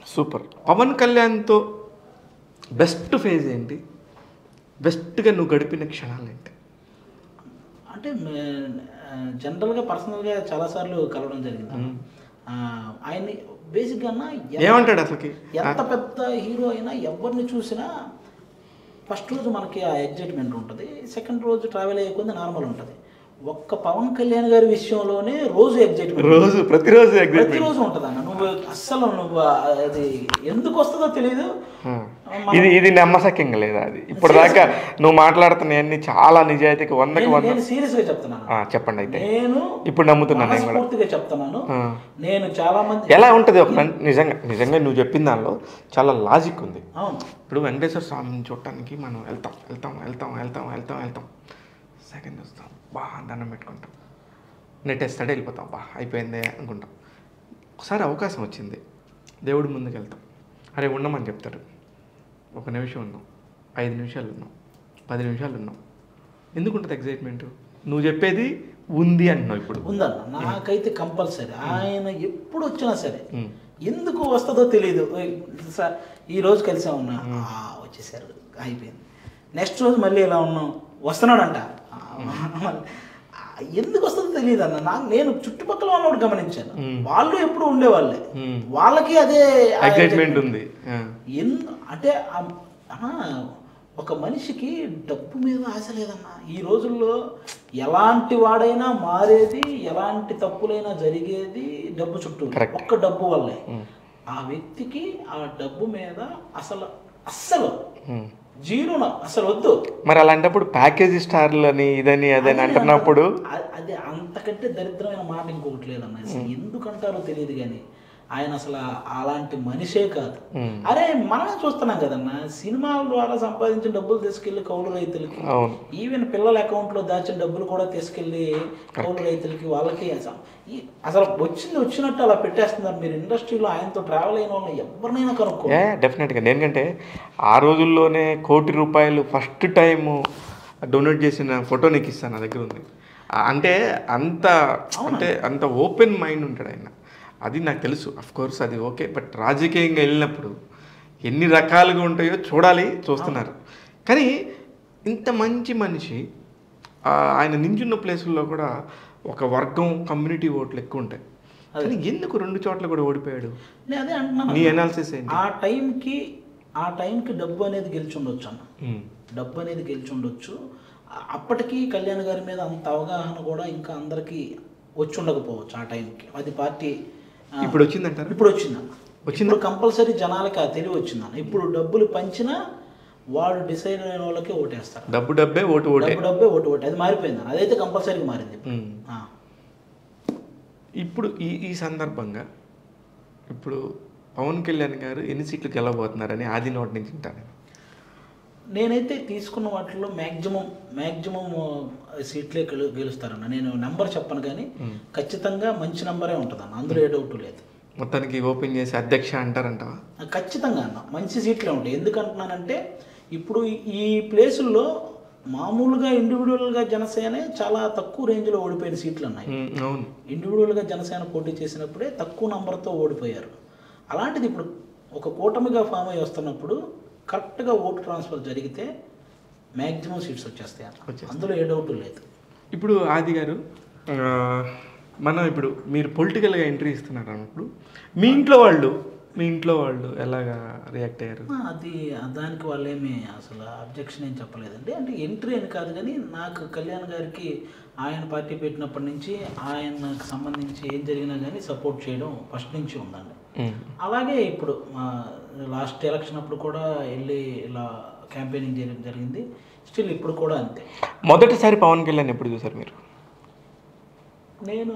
Super Pawan కళ్యాణ్తో best phase ఏంటి బెస్ట్గా నువ్వు గడిపిన క్షణాలు ఏంటి అంటే జనరల్గా పర్సనల్గా చాలాసార్లు కలవడం జరిగింది ఆ, ఆయన్ని బేసిక్గా అన్న ఎంత- ఏమంటాడు అసలుకి ఎంత పెద్ద హీరో అయినా ఎవరిని చూసినా ఫస్ట్ రోజు మనకి ఆ ఎగ్జైట్మెంట్ ఉంటుంది సెకండ్ రోజు ట్రావెల్ అయ్యే కొద్ది నార్మల్ ఉంటుంది ఒక్క పవన్ కళ్యాణ్ గారి విషయంలోనే రోజు ఎగ్జైట్మెంట్ రోజు ప్రతిరోజు ఎగ్జైట్మెంట్ ప్రతిరోజు ఉంటుంది అన్న నువ్వు అస్సలు నువ్వు అది ఎందుకు వస్తుందో తెలియదు ఇది ఇది నమ్మసక్యంగా లేదా అది ఇప్పుడు దాకా నువ్వు మాట్లాడుతున్నవన్నీ చాలా నిజాయితీకి వందకి నేను- వంద నేను సీరియస్గా చెప్తున్నాను ఆ, చెప్పండి అయితే నేను ఇప్పుడు నమ్ముతున్నాను నేను కూడా మనస్ఫూర్తిగా చెప్తున్నాను ఆ. నేను చాలా మంది ఎలా ఉంటుంది ఒక మన్- నిజంగా నిజంగా నువ్వు చెప్పిన దానిలో చాలా లాజిక్ ఉంది అవును ఇప్పుడు వెంకటేశ్వర స్వామిని చూడటానికి మనం వెళ్తాం వెళ్తాం వెళ్తాం వెళ్తాం వెళ్తాం వెళ్తాం సెకండ్ వస్తాం బా దండం పెట్టుకుంటాం నెట్టేస్తాడే వెళ్ళిపోతాం బా అయిపోయిందే అనుకుంటాం ఒకసారి అవకాశం వచ్చింది దేవుడి ముందుకు వెళ్తాం అరే ఉండమని చెప్తారు ఒక నిమిషం ఉన్నాం ఐదు నిమిషాలు ఉన్నాం పది నిమిషాలు ఉన్నాం ఎందుకు ఉంటుంది ఎగ్జైట్మెంట్ నువ్వు చెప్పేది ఉంది అంటున్నావు ఇప్పుడు ఉందన్న నాకైతే కంపల్సరీ ఆయన ఎప్పుడు వచ్చినా సరే ఉమ్. ఎందుకు వస్తుందో తెలియదు ఓయ్, సార్ ఈ రోజు కలిసా ఉన్నా ఆ, వచ్చేసారు అయిపోయింది నెక్స్ట్ రోజు మళ్ళీ ఇలా ఉన్నాం వస్తున్నాడంట ఆ, మళ్ళీ, ఆ, ఎందుకు వస్తుందో తెలియదు అన్న నాకు నేను చుట్టుపక్కల వాళ్ళని గమనించాను వాళ్ళు ఎప్పుడు ఉండేవాళ్ళే ఉమ్. వాళ్ళకి అదే ఆ ఎగ్జైట్మెంట్ ఉంది ఆ. ఎందు అంటే ఆ- అన్నా, ఒక మనిషికి డబ్బు మీద ఆశ లేదన్నా ఈ రోజుల్లో ఎలాంటి వాడైనా మారేది ఎలాంటి తప్పులైనా జరిగేది డబ్బు చుట్టూ Correct. ఒక్క డబ్బు వల్లే ఆ వ్యక్తికి ఆ డబ్బు మీద అసలు అస్సలు ఉమ్. జీరోన అసలు వద్దు మరి అలాంటప్పుడు ప్యాకేజీ స్టార్లు అని ఇదని అదని అంటున్నప్పుడు అ- అది అంతకంటే దరిద్రమైన మాట ఇంకొకటి లేదన్న అసలు ఎందుకంటారో తెలియదు కానీ ఆయన అసలు అలాంటి మనిషే కాదు ఉమ్. అరే మనమే చూస్తున్నాం కదన్న సినిమాల ద్వారా సంపాదించిన డబ్బులు తీసుకెళ్లి కౌలు రైతులకి అవును ఈవెన్ పిల్లల అకౌంట్ లో దాచిన డబ్బులు కూడా తీసుకెళ్లి కౌలు రైతులకి వాళ్ళకి అసలు ఈ- అసలు వచ్చింది వచ్చినట్టు అలా పెట్టేస్తున్నారు మీరు ఇండస్ట్రీలో ఆయనతో ట్రావెల్ అయిన వాళ్ళని ఎవరినైనా కనుక్కో ఏ డెఫినెట్గా ఎందుకంటే ఆ రోజుల్లోనే కోటి రూపాయలు ఫస్ట్ టైము డొనేట్ చేసిన ఫోటో నీకు ఇస్తాను నా దగ్గర ఉంది ఆ, అంటే అంత అంటే అంత ఓపెన్ మైండ్ ఉంటాడు ఆయన అది నాకు తెలుసు అఫ్ కోర్స్ అది ఓకే బట్ రాజకీయంగా వెళ్ళినప్పుడు ఎన్ని రకాలుగా ఉంటాయో చూడాలి చూస్తున్నారు కానీ ఇంత మంచి మనిషి ఆ, ఆయన నించున్న ప్లేసుల్లో కూడా ఒక వర్గం కమ్యూనిటీ ఓట్లు ఎక్కువ ఉంటాయి కానీ ఎందుకు రెండు చోట్ల కూడా ఓడిపోయాడు నేను అదే అంటున్నాను నీ అనాలిసిస్ ఏంటి ఆ టైంకి ఆ టైంకి డబ్బు అనేది గెలిచి ఉండొచ్చు అన్న ఉమ్. డబ్బు అనేది గెలిచి ఉండొచ్చు ఆ- అప్పటికి కళ్యాణ్ గారి మీద అంత అవగాహన కూడా ఇంకా అందరికీ వచ్చి ఉండకపోవచ్చు ఆ టైంకి అది పార్టీ ఆ, ఇప్పుడు వచ్చిందంటారు ఇప్పుడు వచ్చిందన్న వచ్చిందా? ఇప్పుడు కంపల్సరీ జనాలకి ఆ తెలివి వచ్చిందన్న ఇప్పుడు డబ్బులు పంచినా వాడు డిసైడ్ అయిన వాళ్ళకే ఓటేస్తారు డబ్బు డబ్బే ఓటు ఓటే డబ్బు డబ్బే ఓటు ఓటు అది మారిపోయింది అదైతే కంపల్సరీగా మారింది ఇప్పుడు. ఉమ్. ఆ. ఇప్పుడు ఈ ఈ సందర్భంగా ఇప్పుడు పవన్ కళ్యాణ్ గారు ఎన్ని సీట్లు గెలవబోతున్నారని ఆది నోటి నుంచి వింటాను నేనైతే తీసుకున్న వాటిలో మ్యాక్సిమం మ్యాక్సిమం సీట్లే గెలు గెలుస్తారన్న నేను నెంబర్ చెప్పను కానీ ఖచ్చితంగా మంచి నెంబరే ఉంటుందన్న అందులో ఏ డౌట్ లేదు మొత్తానికి ఓపెన్ చేసి అధ్యక్ష అంటారంటవా ఖచ్చితంగా అన్న మంచి సీట్లే ఉంటాయి ఎందుకంటున్నానంటే ఇప్పుడు ఈ- ఈ ప్లేసుల్లో మామూలుగా ఇండివిజువల్గా జనసేనే చాలా తక్కువ రేంజ్లో ఓడిపోయిన సీట్లు ఉన్నాయి ఉమ్, అవును ఇండివిజువల్గా జనసేన పోటీ చేసినప్పుడే తక్కువ నంబర్తో ఓడిపోయారు అలాంటిది ఇప్పుడు ఒక కూటమిగా ఫామ్ అయ్యి వస్తున్నప్పుడు కరెక్ట్గా ఓటు ట్రాన్స్ఫర్ జరిగితే మ్యాక్సిమం సీట్స్ వచ్చేస్తాయి అన్న వచ్చేస్తాయి. అందులో ఏ డౌట్ లేదు ఇప్పుడు ఆది గారు ఆ, మనం ఇప్పుడు మీరు పొలిటికల్గా ఎంట్రీ ఇస్తున్నారు అన్నప్పుడు మీ ఇంట్లో వాళ్ళు మీ ఇంట్లో వాళ్ళు ఎలాగా రియాక్ట్ అయ్యారు ఆ, అది దానికి వాళ్ళేమి అసలు అబ్జెక్షన్ ఏం చెప్పలేదండి అంటే ఎంట్రీ అని కాదు కానీ నాకు కళ్యాణ్ గారికి ఆయన పార్టీ పెట్టినప్పటి నుంచి ఆయనకు సంబంధించి ఏం జరిగినా కానీ సపోర్ట్ చేయడం ఫస్ట్ నుంచి ఉందండి ఉమ్, అలాగే ఇప్పుడు లాస్ట్ ఎలక్షన్ అప్పుడు కూడా వెళ్ళి ఇలా క్యాంపెయినింగ్ చేయడం జరిగింది స్టిల్ ఇప్పుడు కూడా అంతే మొదటిసారి పవన్ కళ్యాణ్ ఎప్పుడు చూసారు మీరు నేను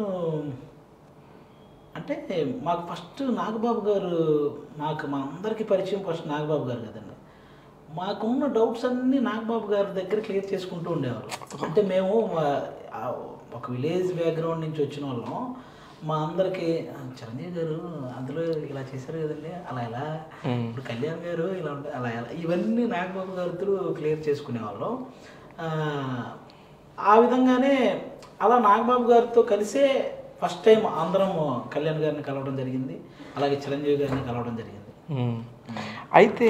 అంటే మాకు ఫస్ట్ నాగబాబు గారు మాకు మా అందరికీ పరిచయం ఫస్ట్ నాగబాబు గారు కదండి మాకున్న డౌట్స్ అన్నీ నాగబాబు గారి దగ్గర క్లియర్ చేసుకుంటూ ఉండేవారు అంటే మేము మా- ఆ ఒక విలేజ్ బ్యాక్గ్రౌండ్ నుంచి వచ్చిన వాళ్ళం మా అందరికీ "ఆ, చిరంజీవి గారు అందులో ఇలా చేశారు కదండి అలా ఎలా మ్మ్. ఇప్పుడు కళ్యాణ్ గారు ఇలా ఉంటారు అలా ఎలా ఇవన్నీ నాగబాబు గారితో క్లియర్ చేసుకునేవాళ్ళం ఆ, ఆ విధంగానే అలా నాగబాబు గారితో కలిసే ఫస్ట్ టైం అందరం కళ్యాణ్ గారిని కలవడం జరిగింది అలాగే చిరంజీవి గారిని కలవడం జరిగింది మ్మ్. అయితే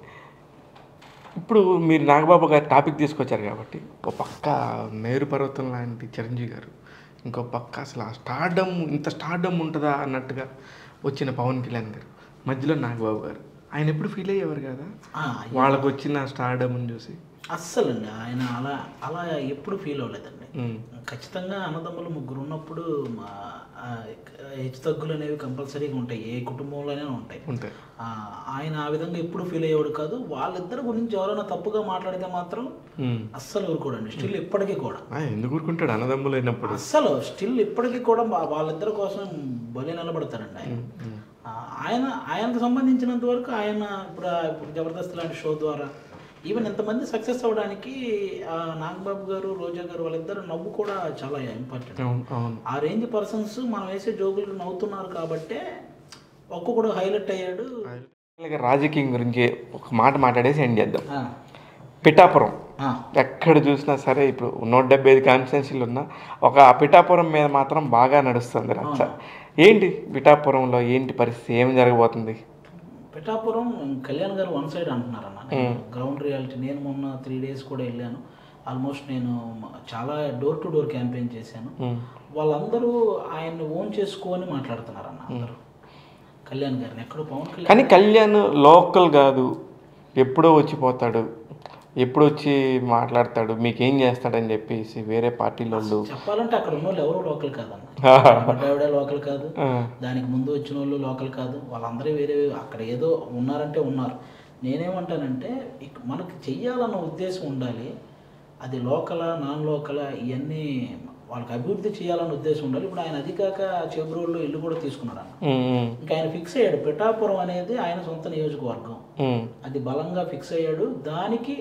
ఇప్పుడు మీరు నాగబాబు గారు టాపిక్ తీసుకొచ్చారు కాబట్టి ఒక పక్క మేరు పర్వతం లాంటి చిరంజీవి గారు ఇంకో పక్క అసలు ఆ స్టార్డమ్ ఇంత స్టార్డమ్ ఉంటుందా అన్నట్టుగా వచ్చిన పవన్ కళ్యాణ్ గారు మధ్యలో నాగబాబు గారు ఆయన ఎప్పుడు ఫీల్ అయ్యేవారు కదా ఆ, వాళ్ళకు వచ్చిన స్టార్డమ్ చూసి అస్సలండి ఆయన అలా అలా ఎప్పుడు ఫీల్ అవ్వలేదండి మ్మ్. ఖచ్చితంగా అన్నదమ్ములు ముగ్గురు ఉన్నప్పుడు మా ఆ, హెచ్చు తగ్గులు అనేవి కంపల్సరీగా ఉంటాయి ఏ కుటుంబంలోనే ఉంటాయి ఉంటాయి ఆ, ఆయన ఆ విధంగా ఎప్పుడు ఫీల్ అయ్యేవాడు కాదు వాళ్ళిద్దరి గురించి ఎవరైనా తప్పుగా మాట్లాడితే మాత్రం మ్మ్. అస్సలు ఊరుకోడండి స్టిల్ ఇప్పటికీ కూడా ఆ, ఎందుకు ఊరుకుంటాడు అన్నదమ్ములు అయినప్పుడు అస్సలు స్టిల్ ఇప్పటికీ కూడా వా- వాళ్ళిద్దరి కోసం బలి నిలబడతారండి ఆయన ఆ, ఆయన ఆయనకు సంబంధించినంత వరకు ఆయన ఇప్పుడు ఆ- ఇప్పుడు జబర్దస్త్ లాంటి షో ద్వారా ఈవెన్ ఎంతమంది సక్సెస్ అవ్వడానికి ఆ, నాగబాబు గారు రోజా గారు వాళ్ళిద్దరు నవ్వు కూడా చాలా ఇంపార్టెంట్ అవును అవును ఆ రేంజ్ పర్సన్స్ మనం వేసే జోకులకు నవ్వుతున్నారు కాబట్టే ఒక్కొక్కడు హైలైట్ అయ్యాడు ఇలాగ రాజకీయం గురించి ఒక మాట మాట్లాడేసి ఎండ్ చేద్దాం ఆ, పిఠాపురం ఆ, ఎక్కడ చూసినా సరే ఇప్పుడు నూట డెబ్బై ఐదు కాన్స్టిట్యున్సీలు ఉన్నా ఒక ఆ పిఠాపురం మీద మాత్రం బాగా నడుస్తుంది రచ్చ ఏంటి పిఠాపురంలో ఏంటి పరిస్థితి ఏం జరగబోతుంది పిఠాపురం కళ్యాణ్ గారు వన్ సైడ్ అంటున్నారన్న గ్రౌండ్ రియాలిటీ నేను మొన్న త్రీ డేస్ కూడా వెళ్ళాను ఆల్మోస్ట్ నేను మ- చాలా డోర్ టు డోర్ క్యాంపెయిన్ చేశాను ఉమ్. వాళ్ళందరూ ఆయన్ని ఓన్ చేసుకొని మాట్లాడుతున్నారన్న అందరూ కళ్యాణ్ గారిని ఎక్కడో పవన్ కళ్యాణ్ కానీ కళ్యాణ్ లోకల్ కాదు ఎప్పుడో వచ్చిపోతాడు ఎప్పుడు వచ్చి మాట్లాడతాడు మీకు ఏం చేస్తాడని చెప్పేసి వేరే పార్టీలో వాళ్ళు చెప్పాలంటే అక్కడ ఉన్న వాళ్ళు ఎవరు లోకల్ కాదన్న బడ్డావిడ లోకల్ కాదు ఆ, దానికి ముందు వచ్చిన వాళ్ళు లోకల్ కాదు వాళ్ళందరూ వేరే అక్కడ ఏదో ఉన్నారంటే ఉన్నారు నేనేమంటానంటే ఇక్ మనకి చెయ్యాలన్న ఉద్దేశం ఉండాలి అది లోకలా నాన్ లోకలా ఇవన్నీ వాళ్ళకి అభివృద్ధి చేయాలన్న ఉద్దేశం ఉండాలి ఇప్పుడు ఆయన అది కాక చెబ్రోళ్ళు ఇల్లు కూడా తీసుకున్నాడు అన్న ఉమ్, ఉమ్, ఇంకా ఆయన ఫిక్స్ అయ్యాడు పిఠాపురం అనేది ఆయన సొంత నియోజకవర్గం ఉమ్, అది బలంగా ఫిక్స్ అయ్యాడు దానికి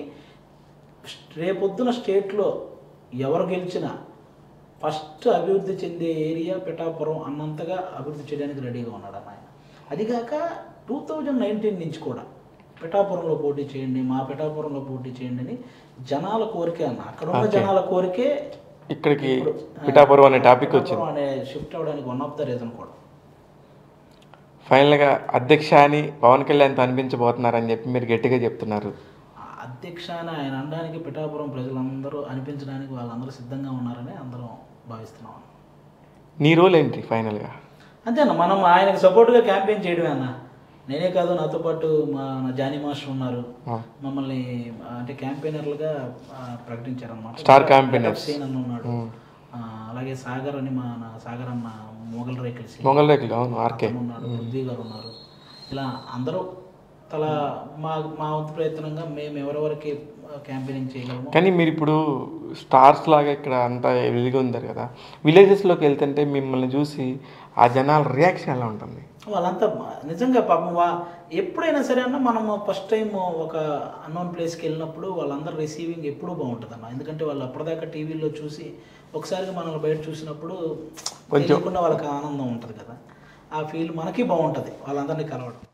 రేపొద్దున స్టేట్లో ఎవరు గెలిచినా ఫస్ట్ అభివృద్ధి చెందే ఏరియా పిఠాపురం అన్నంతగా అభివృద్ధి చేయడానికి రెడీగా ఉన్నాడు అన్న ఆయన అదిగాక టూ థౌజండ్ నైన్టీన్ నుంచి కూడా పిఠాపురంలో పోటీ చేయండి మా పిఠాపురంలో పోటీ చేయండి అని జనాల కోరికే అన్న అక్కడ ఉన్న జనాల కోరికే ఇక్కడికి పిఠాపురం అనే టాపిక్ వచ్చింది పిఠాపురం అనే షిఫ్ట్ అవ్వడానికి వన్ ఆఫ్ ద రీజన్ కూడా ఫైనల్గా అధ్యక్ష అని పవన్ కళ్యాణ్తో అనిపించబోతున్నారని చెప్పి మీరు గట్టిగా చెప్తున్నారు ఆ అధ్యక్ష అని ఆయన అనడానికి పిఠాపురం ప్రజలందరూ అనిపించడానికి వాళ్ళందరూ సిద్ధంగా ఉన్నారని అందరం భావిస్తున్నాం నీ రోల్ ఏంటి ఫైనల్గా అంతేనా మనం ఆయనకు సపోర్ట్గా క్యాంపెయిన్ చేయడమే అన్న నేనే కాదు నాతో పాటు మా నా జానీ మాస్టర్ ఉన్నారు ఆ. మమ్మల్ని ఆ, అంటే క్యాంపెయినర్లుగా ప్రకటించారనమాట Star campaigners. సీన్ అన్న ఉన్నాడు ఆ, అలాగే సాగర్ అని మా నా సాగర్ అన్న మొగల్ రేకుల సీన్ మొగల్ రేకులు అవును ఆర్కే అతను ఉన్నాడు పృథ్వీ గారు ఉన్నారు ఇలా అందరూ తల మా మా వంతు ప్రయత్నంగా మేము ఎవరెవరికి క్యాంపెయినింగ్ చేయగలము కానీ మీరు ఇప్పుడు స్టార్స్ లాగా ఇక్కడ అంతా వెలిగి ఉందారు కదా విలేజెస్లోకి వెళ్తుంటే మిమ్మల్ని చూసి ఆ జనాల రియాక్షన్ ఎలా ఉంటుంది వాళ్ళంతా నిజంగా పాపం వా ఎప్పుడైనా సరే అన్న మనం ఫస్ట్ టైం ఒక అన్నోన్ ప్లేస్కి వెళ్ళినప్పుడు వాళ్ళందరూ రిసీవింగ్ ఎప్పుడూ బాగుంటుంది అన్న ఎందుకంటే వాళ్ళు అప్పటిదాకా టీవీలో చూసి ఒకసారిగా మనల్ని బయట చూసినప్పుడు కొంచెం- తెలియకుండా వాళ్ళకి ఆనందం ఉంటుంది కదా ఆ ఫీల్ మనకి బాగుంటుంది వాళ్ళందరినీ కలవడం